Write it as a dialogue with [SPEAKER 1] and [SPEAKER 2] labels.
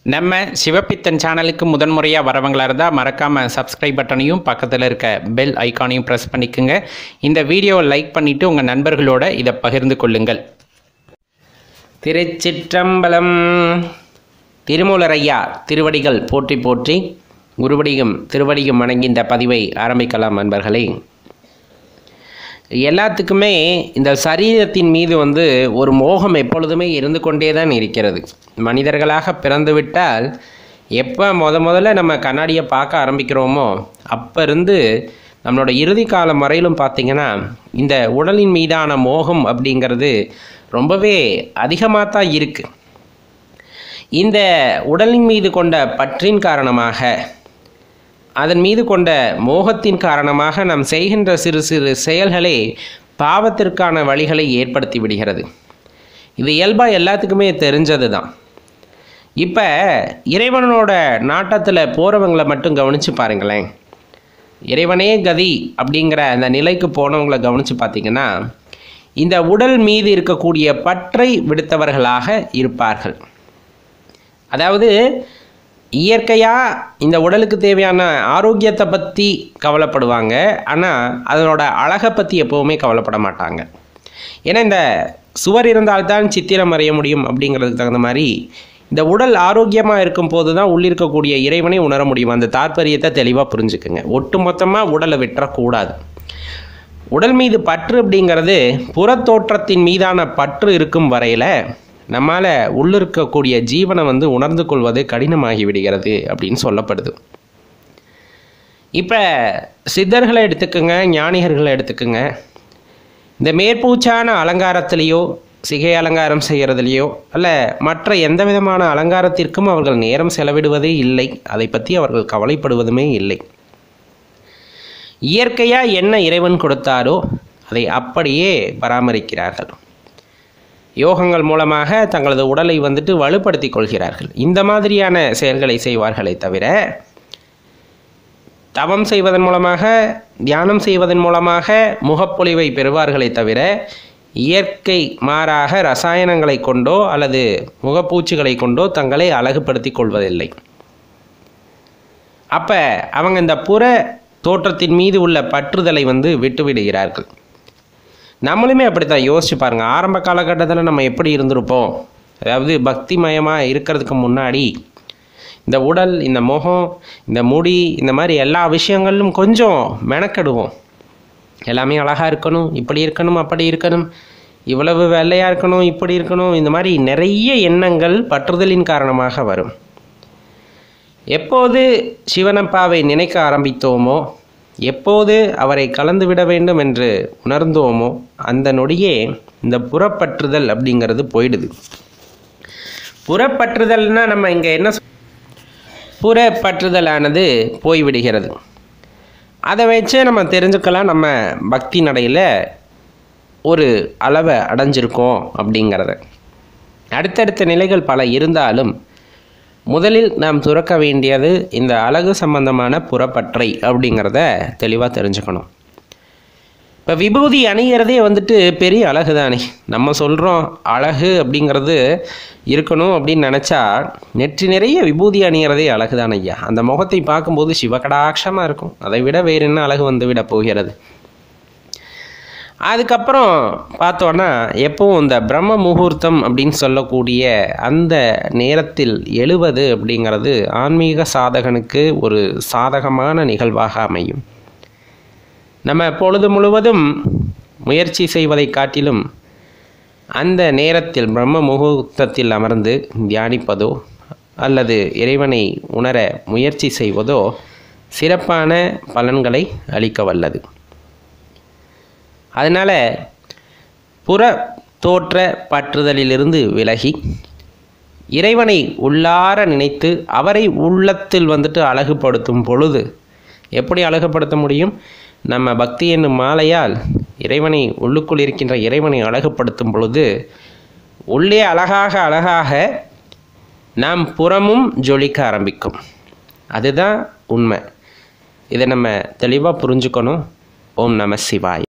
[SPEAKER 1] நம்ம சிவப்பித்தன் சேனலுக்கு முதன்முறையாக வரவங்களா இருந்தால் மறக்காமல் சப்ஸ்கிரைப் பட்டனையும் பக்கத்தில் இருக்க பெல் ஐக்கானையும் ப்ரெஸ் பண்ணிக்கோங்க இந்த வீடியோவை லைக் பண்ணிவிட்டு உங்கள் நண்பர்களோட இதை பகிர்ந்து கொள்ளுங்கள் திருச்சிற்றம்பலம் திருமூலர் ஐயா திருவடிகள் போற்றி போற்றி குருவடியும் திருவடியும் வணங்கி இந்த பதிவை ஆரம்பிக்கலாம் நண்பர்களே எல்லாத்துக்குமே இந்த சரீரத்தின் மீது வந்து ஒரு மோகம் எப்பொழுதுமே இருந்து கொண்டே தான் இருக்கிறது மனிதர்களாக பிறந்து விட்டால் எப்போ முத முதல்ல நம்ம கண்ணாடியை பார்க்க ஆரம்பிக்கிறோமோ அப்போ இருந்து நம்மளோட இறுதி காலம் வரையிலும் பார்த்திங்கன்னா இந்த உடலின் மீதான மோகம் அப்படிங்கிறது ரொம்பவே அதிகமாக தான் இருக்குது இந்த உடலின் மீது கொண்ட பற்றின் காரணமாக அதன் மீது கொண்ட மோகத்தின் காரணமாக நாம் செய்கின்ற சிறு சிறு செயல்களே பாவத்திற்கான வழிகளை ஏற்படுத்தி விடுகிறது இது இயல்பாக எல்லாத்துக்குமே தெரிஞ்சது தான் இப்போ இறைவனோட நாட்டத்தில் போகிறவங்களை மட்டும் கவனித்து பாருங்களேன் இறைவனே கதி அப்படிங்கிற அந்த நிலைக்கு போனவங்களை கவனித்து பார்த்தீங்கன்னா இந்த உடல் மீது இருக்கக்கூடிய பற்றை விடுத்தவர்களாக இருப்பார்கள் அதாவது இயற்கையாக இந்த உடலுக்கு தேவையான ஆரோக்கியத்தை பற்றி கவலைப்படுவாங்க ஆனால் அதனோட அழகை பற்றி எப்போவுமே கவலைப்பட மாட்டாங்க ஏன்னா இந்த சுவர் இருந்தால்தான் சித்திரம் வரைய முடியும் அப்படிங்கிறதுக்கு தகுந்த மாதிரி இந்த உடல் ஆரோக்கியமாக இருக்கும் போது தான் உள்ளிருக்கக்கூடிய இறைவனை உணர முடியும் அந்த தாற்பயத்தை தெளிவாக புரிஞ்சுக்குங்க ஒட்டுமொத்தமாக உடலை விட்டுறக்கூடாது உடல் மீது பற்று அப்படிங்கிறது புறத்தோற்றத்தின் மீதான பற்று இருக்கும் வரையில் நம்மால் உள்ளிருக்கக்கூடிய ஜீவனை வந்து உணர்ந்து கொள்வது கடினமாகி விடுகிறது அப்படின்னு சொல்லப்படுது இப்போ சித்தர்களை எடுத்துக்கோங்க ஞானிகர்களை எடுத்துக்கோங்க இந்த மேற்பூச்சான அலங்காரத்திலேயோ சிகை அலங்காரம் செய்கிறதுலையோ அல்ல மற்ற எந்த விதமான அலங்காரத்திற்கும் அவர்கள் நேரம் செலவிடுவதே இல்லை அதை பற்றி அவர்கள் கவலைப்படுவதுமே இல்லை இயற்கையாக என்ன இறைவன் கொடுத்தாரோ அதை அப்படியே பராமரிக்கிறார்கள் யோகங்கள் மூலமாக தங்களது உடலை வந்துட்டு வலுப்படுத்தி கொள்கிறார்கள் இந்த மாதிரியான செயல்களை செய்வார்களே தவிர தவம் செய்வதன் மூலமாக தியானம் செய்வதன் மூலமாக முகப்பொலிவை பெறுவார்களே தவிர இயற்கை மாறாக ரசாயனங்களை கொண்டோ அல்லது முகப்பூச்சிகளை கொண்டோ தங்களை அழகுபடுத்தி கொள்வதில்லை அப்போ அவங்க இந்த புற தோற்றத்தின் மீது உள்ள பற்றுதலை வந்து விட்டுவிடுகிறார்கள் நம்மளுமே அப்படித்தான் யோசிச்சு பாருங்கள் ஆரம்ப காலகட்டத்தில் நம்ம எப்படி இருந்திருப்போம் அதாவது பக்திமயமாக இருக்கிறதுக்கு முன்னாடி இந்த உடல் இந்த முகம் இந்த முடி இந்த மாதிரி எல்லா விஷயங்களிலும் கொஞ்சம் மெனக்கெடுவோம் எல்லாமே அழகாக இருக்கணும் இப்படி இருக்கணும் அப்படி இருக்கணும் இவ்வளவு வெள்ளையாக இருக்கணும் இப்படி இருக்கணும் இந்த மாதிரி நிறைய எண்ணங்கள் பற்றுதலின் காரணமாக வரும் எப்போது சிவனப்பாவை நினைக்க ஆரம்பித்தோமோ எப்போது அவரை கலந்து விட வேண்டும் என்று உணர்ந்தோமோ அந்த நொடியே இந்த புறப்பற்றுதல் அப்படிங்கிறது போயிடுது புறப்பற்றுதல்னா நம்ம இங்கே என்ன சொ- புறப்பற்றுதலானது போய்விடுகிறது அதை வச்சே நம்ம தெரிஞ்சுக்கலாம் நம்ம பக்தி நடையில் ஒரு அளவை அடைஞ்சிருக்கோம் அப்படிங்கிறத அடுத்தடுத்த நிலைகள் பல இருந்தாலும் முதலில் நாம் துறக்க வேண்டியது இந்த அழகு சம்பந்தமான புறப்பற்றை அப்படிங்கிறத தெளிவாக தெரிஞ்சுக்கணும் இப்போ விபூதி அணிகிறதே வந்துட்டு பெரிய அழகு தானே நம்ம சொல்கிறோம் அழகு அப்படிங்கிறது இருக்கணும் அப்படின்னு நினச்சா நெற்றி நிறைய விபூதி அணிகிறதே அழகு தான் ஐயா அந்த முகத்தை பார்க்கும்போது சிவகடாட்சமாக இருக்கும் அதை விட வேறு என்ன அழகு வந்து விட போகிறது அதுக்கப்புறம் பார்த்தோன்னா எப்பவும் இந்த பிரம்ம முகூர்த்தம் அப்படின்னு சொல்லக்கூடிய அந்த நேரத்தில் எழுவது அப்படிங்கிறது ஆன்மீக சாதகனுக்கு ஒரு சாதகமான நிகழ்வாக அமையும் நம்ம பொழுது முழுவதும் முயற்சி செய்வதை காட்டிலும் அந்த நேரத்தில் பிரம்ம முகூர்த்தத்தில் அமர்ந்து தியானிப்பதோ அல்லது இறைவனை உணர முயற்சி செய்வதோ சிறப்பான பலன்களை அளிக்க வல்லது அதனால் புற தோற்ற பற்றுதலிலிருந்து விலகி இறைவனை உள்ளார நினைத்து அவரை உள்ளத்தில் வந்துட்டு அழகுபடுத்தும் பொழுது எப்படி அழகுபடுத்த முடியும் நம்ம பக்தி என்னும் மாலையால் இறைவனை உள்ளுக்குள் இருக்கின்ற இறைவனை அழகுபடுத்தும் பொழுது உள்ளே அழகாக அழகாக நாம் புறமும் ஜொலிக்க ஆரம்பிக்கும் அதுதான் உண்மை இதை நம்ம தெளிவாக புரிஞ்சுக்கணும் ஓம் நம சிவாய்